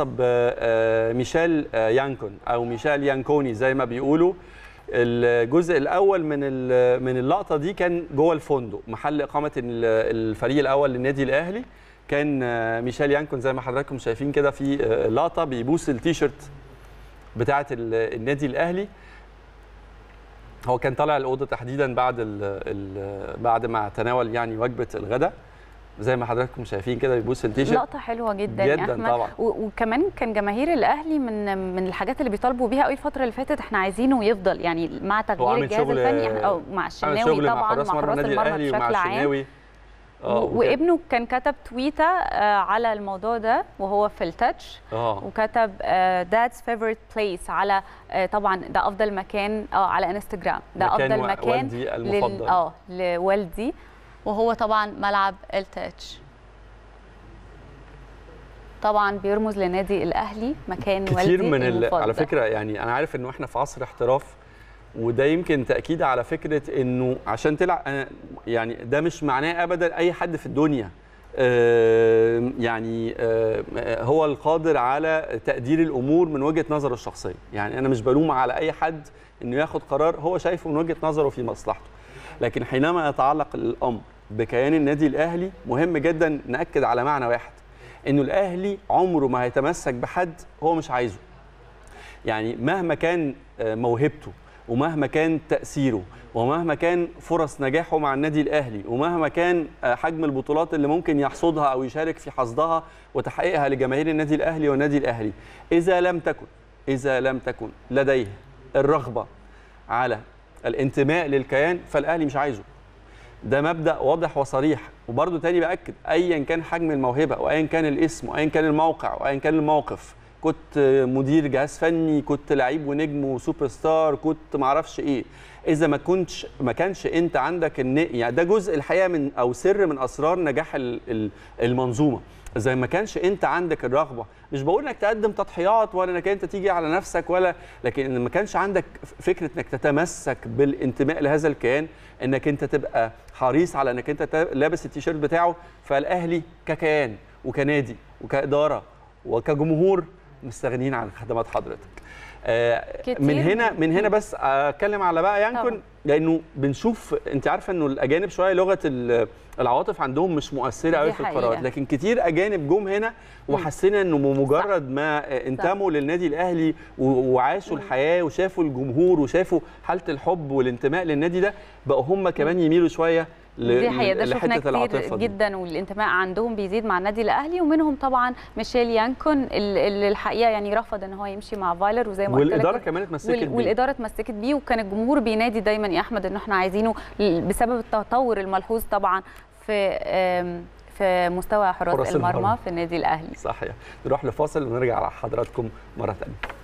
خاصه بميشيل يانكون او ميشيل يانكوني زي ما بيقولوا الجزء الاول من ال- من اللقطه دي كان جوه الفندق محل اقامه ال- الفريق الاول للنادي الاهلي كان آه، ميشيل يانكون زي ما حضراتكم شايفين كده في آه، لقطه بيبوس التيشيرت بتاعه ال- النادي الاهلي هو كان طالع الاوضه تحديدا بعد ال ال بعد ما تناول يعني وجبه الغداء زي ما حضراتكم شايفين كده بيبوس التيشيرت لقطه حلوه جدا يا جداً احمد طبعاً. و- وكمان كان جماهير الاهلي من من الحاجات اللي بيطالبوا بيها قوي الفتره اللي فاتت احنا عايزينه يفضل يعني مع تغيير عامل الجهاز شغل- الفني او مع عامل الشناوي شغل طبعا مع حراس مرمى النادي الاهلي ومع بشكل عام الشناوي اه و- وكان- وابنه كان كتب تويته آه، على الموضوع ده وهو في التاتش اه وكتب ذاتس فيفورت بليس على آه، طبعا ده افضل مكان اه على انستجرام ده مكان افضل و- مكان والدي المفضل. اه لوالدي وهو طبعا ملعب التاتش طبعا بيرمز لنادي الاهلي مكان والدي كتير من ال... المفضل. على فكره يعني انا عارف انه احنا في عصر احتراف وده يمكن تاكيد على فكره انه عشان تلعب أنا يعني ده مش معناه ابدا اي حد في الدنيا آه، يعني آه، هو القادر على تقدير الامور من وجهه نظره الشخصيه يعني انا مش بلوم على اي حد انه ياخد قرار هو شايفه من وجهه نظره في مصلحته لكن حينما يتعلق الامر بكيان النادي الاهلي مهم جدا ناكد على معنى واحد انه الاهلي عمره ما هيتمسك بحد هو مش عايزه يعني مهما كان آه، موهبته ومهما كان تأثيره ومهما كان فرص نجاحه مع النادي الأهلي ومهما كان آه، حجم البطولات اللي ممكن يحصدها أو يشارك في حصدها وتحقيقها لجماهير النادي الأهلي والنادي الأهلي إذا لم تكن إذا لم تكن لديه الرغبة على الانتماء للكيان فالأهلي مش عايزه ده مبدا واضح وصريح وبرده تاني باكد ايا كان حجم الموهبه وايا كان الاسم وايا كان الموقع وايا كان الموقف كنت مدير جهاز فني كنت لعيب ونجم وسوبر ستار كنت معرفش ايه اذا ما كنتش ما كانش انت عندك الن... يعني ده جزء الحقيقه من او سر من اسرار نجاح ال- ال- المنظومه زي ما كانش انت عندك الرغبه مش بقول انك تقدم تضحيات ولا انك انت تيجي على نفسك ولا لكن ان ما كانش عندك فكره انك تتمسك بالانتماء لهذا الكيان انك انت تبقى حريص على انك انت تا- لابس التيشيرت بتاعه فالاهلي ككيان وكنادي وكاداره وكجمهور مستغنيين عن خدمات حضرتك آه، كتير من هنا من- من هنا بس اتكلم على بقى يانكون طبعا. لانه بنشوف انت عارفه انه الاجانب شويه لغه ال- العواطف عندهم مش مؤثره قوي دي في القرارات حقيقة. لكن كتير اجانب جم هنا وحسينا انه بمجرد ما انتموا للنادي الاهلي و- وعاشوا الحياه وشافوا الجمهور وشافوا حاله الحب والانتماء للنادي ده بقوا هم كمان يميلوا شويه ل- دي حقيقة ده ل- شفناه لحته العاطفه كتير دي. جدا والانتماء عندهم بيزيد مع النادي الاهلي ومنهم طبعا ميشيل يانكون اللي اللي الحقيقه يعني رفض ان هو يمشي مع فايلر وزي ما قلت لك والاداره كمان اتمسكت وال- بيه. والاداره اتمسكت بيه وكان الجمهور بينادي دايما يا احمد ان احنا عايزينه ل- بسبب التطور الملحوظ طبعا في آم، في مستوى حراس حراس المرمى المرمى. في النادي الاهلي صحيح نروح لفاصل ونرجع على حضراتكم مره ثانيه